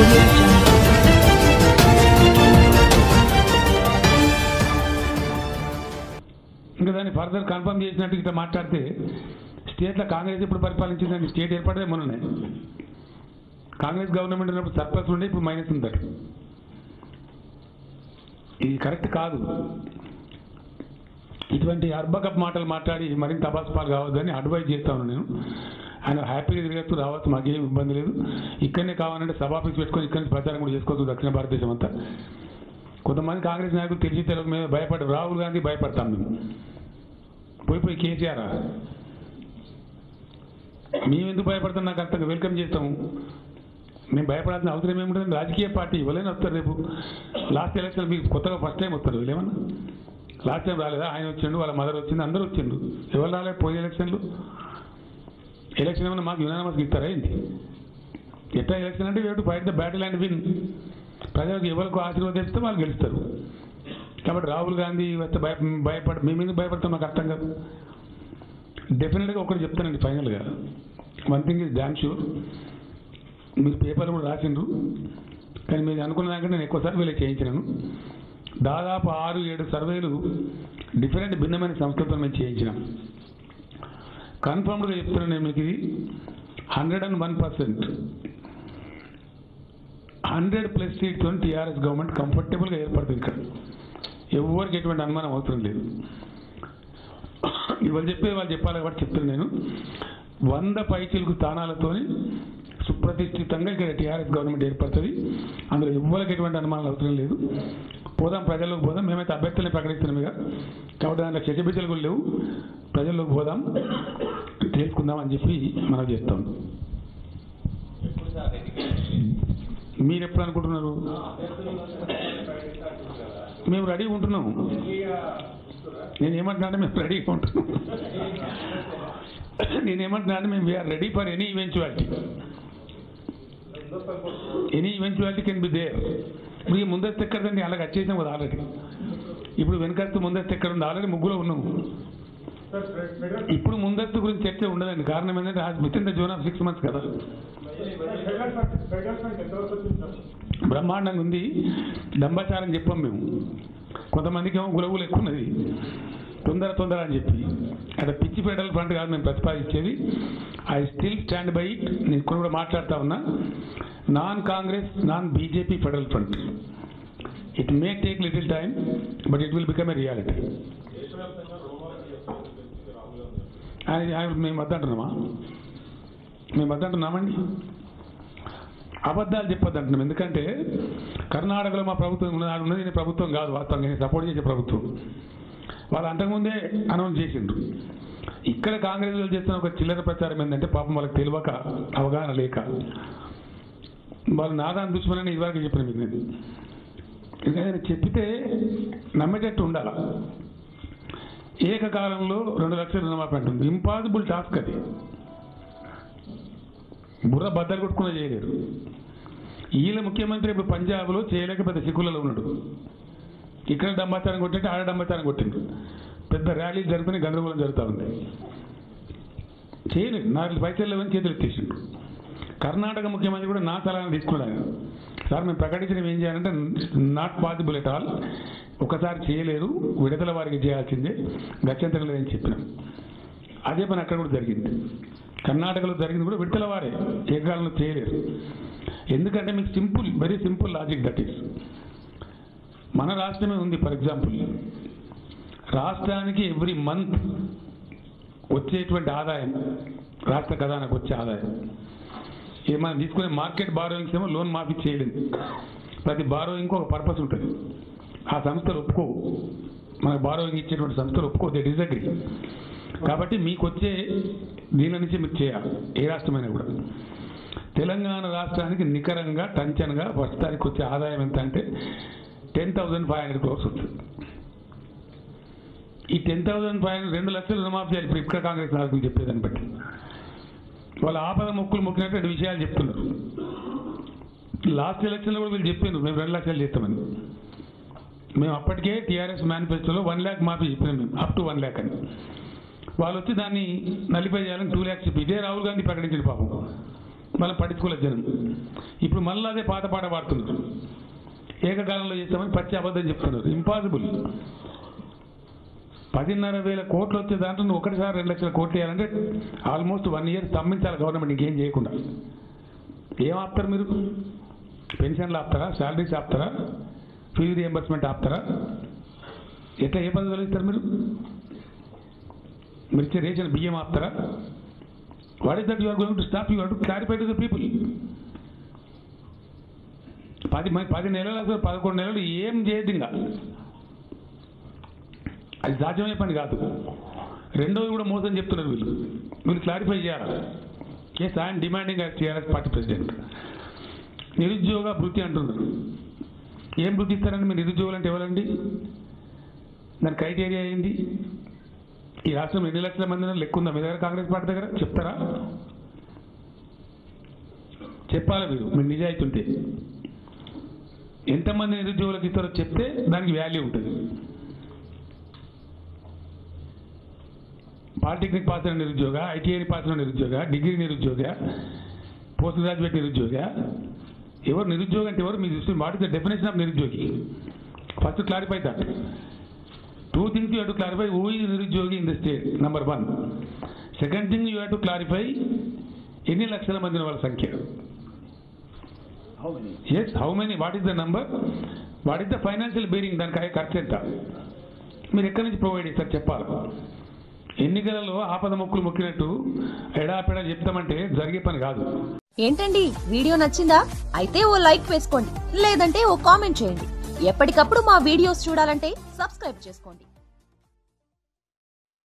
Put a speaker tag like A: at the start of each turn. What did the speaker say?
A: audio jungle.
B: ఇంకా దాన్ని further confirm చేసినట్టు ఇట్లా మాట్లాడితే స్టేట్లో కాంగ్రెస్ ఇప్పుడు పరిపాలించిందని స్టేట్ ఏర్పడే మొన్ననే కాంగ్రెస్ గవర్నమెంట్ ఉన్నప్పుడు సర్ప్లస్ ఉండే ఇప్పుడు మైనస్ ఉందట ఇది కరెక్ట్ కాదు ఇటువంటి అర్బకప్ మాటలు మాట్లాడి మరింత అబాస్పాలు కావద్దని అడ్వైజ్ చేస్తాను నేను ఆయన హ్యాపీగా తిరగచ్చు రావచ్చు మాకేం ఇబ్బంది లేదు ఇక్కడనే కావాలంటే సభాఫీస్ పెట్టుకొని ఇక్కడి నుంచి ప్రచారం కూడా చేసుకోవచ్చు దక్షిణ భారతదేశం అంతా కొంతమంది కాంగ్రెస్ నాయకులు తెలిసి తెలుగు మీద భయపడ్డారు రాహుల్ గాంధీ భయపడతాం మేము పోయి పోయి కేసీఆర్ మేము ఎందుకు భయపడతాం నాకు అర్థం వెల్కమ్ చేస్తాము మేము భయపడాల్సిన అవసరం ఏముంటుంది రాజకీయ పార్టీ ఇవ్వలేని వస్తారు రేపు లాస్ట్ ఎలక్షన్ మీకు కొత్తగా ఫస్ట్ టైం వస్తారు వీళ్ళేమన్నా లాస్ట్ టైం రాలేదా ఆయన వచ్చిండు వాళ్ళ మదర్ వచ్చింది అందరూ వచ్చిండు ఎవరు రాలేదు పోయిన ఎలక్షన్లు ఎలక్షన్ ఏమన్నా మాకు యునానమస్ ఇస్తారా ఏంటి ఎట్లా ఎలక్షన్ అంటే వేటు fight the battle and win ప్రజలకు ఎవరికి ఆశీర్వదిస్తే వాళ్ళు గెలుస్తారు కాబట్టి రాహుల్ గాంధీ వస్తే భయ భయపడ మేము ఎందుకు భయపడతాం నాకు అర్థం కాదు డెఫినెట్గా ఒకటి చెప్తానండి ఫైనల్గా one thing is damn sure మీరు పేపర్లు కూడా రాసిండ్రు కానీ మీరు అనుకున్న దానికంటే నేను ఎక్కువసార్లు వీళ్ళకి చేయించినాను దాదాపు ఆరు ఏడు సర్వేలు డిఫరెంట్ భిన్నమైన సంస్థలతో మేము చేయించినాం కన్ఫర్మ్గా చెప్తున్నాను నేను మీకు ఇది hundred and one percent hundred plus సీట్తో టీఆర్ఎస్ గవర్నమెంట్ కంఫర్టబుల్గా ఏర్పడుతుంది ఇక్కడ ఎవరికి ఎటువంటి అనుమానం అవసరం లేదు ఇవాళ చెప్పేది వాళ్ళు చెప్పాలి కాబట్టి చెప్తున్నాను నేను వంద పైచిలకు స్థానాలతోని సుప్రతిష్ఠితంగా ఇక్కడ టీఆర్ఎస్ గవర్నమెంట్ ఏర్పడుతుంది అందులో ఎవ్వరికి ఎటువంటి అనుమానాలు అవసరం లేదు పోదాం ప్రజల్లోకి పోదాం మేమైతే అభ్యర్థుల్ని ప్రకటిస్తున్నాం ఇక కాబట్టి దాంట్లో చచ్చబిచ్చలు కూడా లేవు ప్రజల్లోకి పోదాం తెలుసుకుందాం అని చెప్పి మనం చేస్తాం మీరు ఎప్పుడు అనుకుంటున్నారు మేము రెడీగా ఉంటున్నాం నేను ఏమంటున్నా అంటే మేము రెడీగా ఉంటున్నాం నేను ఏమంటున్నా అంటే మేము we are ready for any eventuality any eventuality can be there ఇప్పుడు ఈ ముందస్తు ఎక్కడండి అలాగ వచ్చేసాం కదా ఆల్రెడీ ఇప్పుడు వెనకస్తు ముందస్తు ఎక్కడ ఉంది ఆల్రెడీ ముగ్గురు ఉన్నాము ఇప్పుడు ముందస్తు గురించి చర్చ ఉండదండి కారణం ఏంటంటే within the zone of six months కదా బ్రహ్మాండంగా ఉంది దంబాచారం చెప్పాం మేము కొంతమందికి ఏమో గులగులు ఎక్కువ ఉన్నది తొందర తొందర అని చెప్పి అక్కడ పిచ్చి ఫెడరల్ ఫ్రంట్ కాదు మేము ప్రతిపాదించేది I still stand by it నేను ఇక్కడ కూడా మాట్లాడుతా ఉన్నా non Congress non BJP federal front it may take little time but it will become a reality ఆయన ఆయన మేము వద్దంటున్నామా మేము వద్దంటున్నామండి అబద్ధాలు చెప్పొద్దు అంటున్నాం ఎందుకంటే కర్ణాటకలో మా ప్రభుత్వం ఉన్నది ఉన్నది ఇది ప్రభుత్వం కాదు వాస్తవంగా నేను సపోర్ట్ చేసే ప్రభుత్వం వాళ్ళు అంతకుముందే అనౌన్స్ చేసిండ్రు ఇక్కడ కాంగ్రెస్ వాళ్ళు చేస్తున్న ఒక చిల్లర ప్రచారం ఏంటంటే పాపం వాళ్ళకి తెలియక అవగాహన లేక వాళ్ళు నాదాన్ని దుష్మనని ఇదివరకు చెప్పిన మీకు నేను ఎందుకంటే చెప్పితే నమ్మేటట్టు ఉండాల ఏకకాలంలో రెండు లక్షల రుణమాఫీ అంటుంది ఇంపాసిబుల్ టాస్క్ అది బుర్ర బద్దలు కొట్టుకునే చేయలేరు ఈయన ముఖ్యమంత్రి ఇప్పుడు పంజాబ్లో చేయలేక పెద్ద సిక్కులలో ఉన్నాడు ఇక్కడ డంబాచారం కొట్టింటే ఆడ డంబాచారం కొట్టిండు పెద్ద ర్యాలీలు జరుగుతున్నాయి గందరగోళం జరుగుతూ ఉంది చేయలేదు నాలుగు పైసలు లేవని చేతులు ఎత్తేసిండు కర్ణాటక ముఖ్యమంత్రి కూడా నా సలహా తీసుకున్నాడు ఆయన సార్ మేము ప్రకటించడం ఏం చేయాలంటే నాట్ పాసిబుల్ ఎట్ ఆల్ ఒకసారి చేయలేరు విడతల వారికి చేయాల్సిందే గత్యంతరం లేదని చెప్పినాం అదే పని అక్కడ కూడా జరిగింది కర్ణాటకలో జరిగింది కూడా విడతల వారే ఏకాలంలో చేయలేరు ఎందుకంటే మీకు simple very simple logic that is మన రాష్ట్రమే ఉంది ఫర్ ఎగ్జాంపుల్ రాష్ట్రానికి ఎవ్రీ మంత్ వచ్చేటువంటి ఆదాయం రాష్ట్ర ఖజానాకు వచ్చే ఆదాయం ఇది మనం తీసుకునే మార్కెట్ బారోయింగ్స్ ఏమో లోన్ మాఫీ చేయలేదు ప్రతి బారోయింగ్కి ఒక పర్పస్ ఉంటుంది ఆ సంస్థలు ఒప్పుకోవు మనకు బారోయింగ్ ఇచ్చేటువంటి సంస్థలు ఒప్పుకో దే డిజగ్రీ కాబట్టి మీకు వచ్చే దీని నుంచి మీకు చేయాలి ఏ రాష్ట్రమైనా కూడా తెలంగాణ రాష్ట్రానికి నికరంగా టంచన్గా ప్రస్తుతానికి వచ్చే ఆదాయం ఎంత అంటే ten thousand five hundred crores వస్తుంది ఈ టెన్ థౌసండ్ ఫైవ్ హండ్రెడ్ రెండు లక్షలు రుణమాఫీ చేయాలి ఇప్పుడు ఇక్కడ కాంగ్రెస్ నాయకులు చెప్పేదాన్ని బట్టి వాళ్ళ ఆపద మొక్కులు మొక్కినట్టు రెండు విషయాలు చెప్తున్నారు లాస్ట్ ఎలక్షన్లో కూడా వీళ్ళు చెప్పిండ్రు మేము రెండు లక్షలు చేస్తామని మేము అప్పటికే టీఆర్ఎస్ మేనిఫెస్టోలో వన్ ల్యాక్ మాఫీ చెప్పినాం మేము అప్ టు వన్ ల్యాక్ అని వాళ్ళు వచ్చి దాన్ని నలిపై చేయాలని టూ ల్యాక్స్ చెప్పి ఇదే రాహుల్ గాంధీ ప్రకటించిన పాపం మళ్ళీ పట్టించుకోలేదు జనం ఇప్పుడు మళ్ళీ అదే పాత పాట పాడుతున్నారు ఏకకాలంలో చేస్తామని పచ్చి అబద్ధం చెప్తున్నారు ఇంపాసిబుల్ పదిన్నర వేల కోట్లు వచ్చే దాంట్లో నువ్వు ఒకటిసారి రెండు లక్షల కోట్లు వేయాలంటే ఆల్మోస్ట్ వన్ ఇయర్ స్తంభించాలి గవర్నమెంట్ ఇంకేం చేయకుండా ఏం ఆపుతారు మీరు పెన్షన్లు ఆపుతారా శాలరీస్ ఆపుతారా ఫీజు రియంబర్స్మెంట్ ఆపుతారా ఎట్లా ఏ పద్ధతిలో ఇస్తారు మీరు మీరు ఇచ్చే రేషన్ బియ్యం ఆపుతారా what is that you are going to stop you to clarify to the people పది మ- పది నెలలు అసలు పదకొండు నెలలు ఏం చేయదు ఇంకా అది సాధ్యమయ్యే పని కాదు రెండోది కూడా మోసం చెప్తున్నారు వీళ్ళు వీళ్ళు క్లారిఫై చేయాలి yes I'm demanding as TRS party president నిరుద్యోగ భృతి అంటున్నారు ఏం భృతి ఇస్తారండి మీరు నిరుద్యోగులు అంటే ఎవరండి దాని క్రైటీరియా ఏంటి ఈ రాష్ట్రం ఎన్ని లక్షల మంది ఉన్నారు? లెక్క ఉందా మీ దగ్గర కాంగ్రెస్ పార్టీ దగ్గర చెప్తారా చెప్పాలి మీరు మీరు నిజాయితీ ఉంటే ఎంతమంది నిరుద్యోగులకు ఇస్తారో చెప్తే దానికి వాల్యూ ఉంటుంది పాలిటెక్నిక్ పాస్ అయిన నిరుద్యోగ ఐటీఐ పాస్ అయిన నిరుద్యోగ డిగ్రీ నిరుద్యోగ పోస్ట్ గ్రాడ్యుయేట్ నిరుద్యోగ ఎవరు నిరుద్యోగం అంటే ఎవరు మీరు చూస్తే what is the definition of నిరుద్యోగి first clarify that two things you have to clarify who is నిరుద్యోగి in the state number one second thing you have to clarify ఎన్ని లక్షల మంది వాళ్ళ సంఖ్య
A: How many?
B: Yes how many what is the number what is the financial bearing దానికి అయ్యే ఖర్చు ఎంత మీరు ఎక్కడి నుంచి ప్రొవైడ్ చేస్తారు చెప్పాలి ఎన్నికలలో ఆపద మొక్కులు మొక్కినట్టు ఎడాపెడా చెప్తామంటే జరిగే పని కాదు
C: ఏంటండి వీడియో నచ్చిందా అయితే ఓ లైక్ వేసుకోండి లేదంటే ఓ కామెంట్ చేయండి ఎప్పటికప్పుడు మా వీడియోస్ చూడాలంటే సబ్స్క్రైబ్ చేసుకోండి